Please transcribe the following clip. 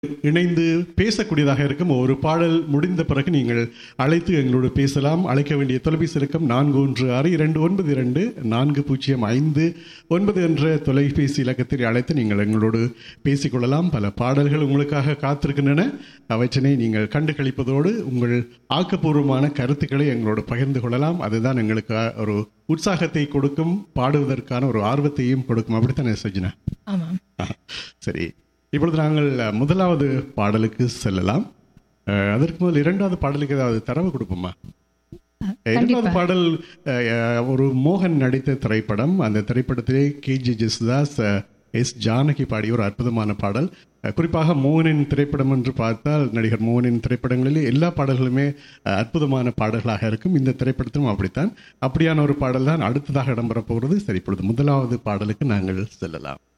இணைந்து பேசக்கூடியதாக இருக்கும் ஒரு பாடல் முடிந்த பிறகு நீங்கள் அழைத்து எங்களோடு பேசலாம் அழைக்க வேண்டிய தொலைபேசி இலக்கம் நான்கு ஒன்று ஆறு இரண்டு ஒன்பது இரண்டு நான்கு பூஜ்ஜியம் ஐந்து ஒன்பது என்ற தொலைபேசி இலக்கத்தில் அழைத்து நீங்கள் எங்களோடு பேசிக்கொள்ளலாம் பல பாடல்கள் உங்களுக்காக காத்திருக்கின்றன அவற்றினை நீங்கள் கண்டு கழிப்பதோடு உங்கள் ஆக்கப்பூர்வமான கருத்துக்களை எங்களோடு பகிர்ந்து கொள்ளலாம் அதுதான் எங்களுக்கு ஒரு உற்சாகத்தை கொடுக்கும் பாடுவதற்கான ஒரு ஆர்வத்தையும் கொடுக்கும் அப்படித்தானே சஜினா ஆமாம் ஆஹா. சரி இப்பொழுது நாங்கள் அஹ், முதலாவது பாடலுக்கு செல்லலாம் அஹ், அதற்கு முதல் இரண்டாவது பாடலுக்கு ஏதாவது தரவு கொடுப்போமா இரண்டாவது பாடல் அஹ், அஹ், ஒரு மோகன் நடித்த திரைப்படம் அந்த திரைப்படத்திலே கே ஜி ஜெசுதாஸ் அஹ், எஸ் ஜானகி பாடிய ஒரு அற்புதமான பாடல் அஹ், குறிப்பாக மோகனின் திரைப்படம் என்று பார்த்தால் நடிகர் மோகனின் திரைப்படங்களிலே எல்லா பாடல்களுமே அஹ், அற்புதமான பாடல்களாக இருக்கும் இந்த திரைப்படத்திலும் அப்படித்தான் அப்படியான ஒரு பாடல் தான் அடுத்ததாக இடம்பெறப் போகிறது சரி இப்பொழுது முதலாவது பாடலுக்கு நாங்கள் செல்லலாம்